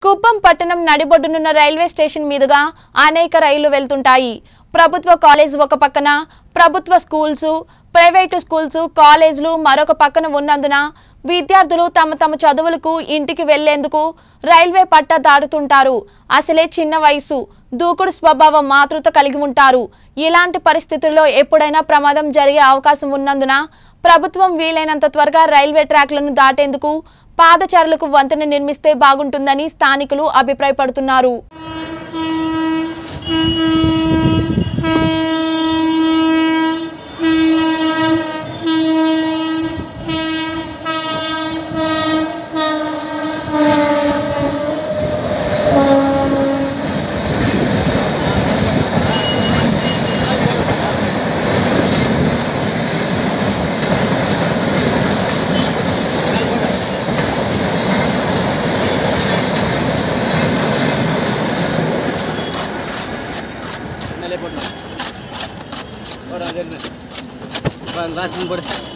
కుప్పం పట్టణం నడిబొడ్డునున్న railway station మీదుగా అనేక రైళ్లు వెళ్తుంటాయి ప్రభుత్వ కాలేజ్ ఒక పక్కన ప్రభుత్వ స్కూల్స్ ప్రైవేటు స్కూల్స్ కాలేజీలు మరొక పక్కన ఉన్నందున విద్యార్థులు తమ తమ చదువులకు ఇంటికి వెళ్లేందుకు రైల్వే పట్ట దాటుతుంటారు అసలే చిన్న వయసు దూకుడు స్వభావం మాతృత కలిగి ఉంటారు ఇలాంటి పరిస్థితుల్లో ఎప్పుడైనా ప్రమాదం జరిగే అవకాశం ఉన్నందున ప్రభుత్వం వీలైనంత త్వరగా రైల్వే ట్రాక్లను దాటేందుకు పాదచారులకు వంతెన నిర్మిస్తే బాగుంటుందని స్థానికులు అభిప్రాయపడుతున్నారు Dale, por favor. Ahora, denme. Va, va, por-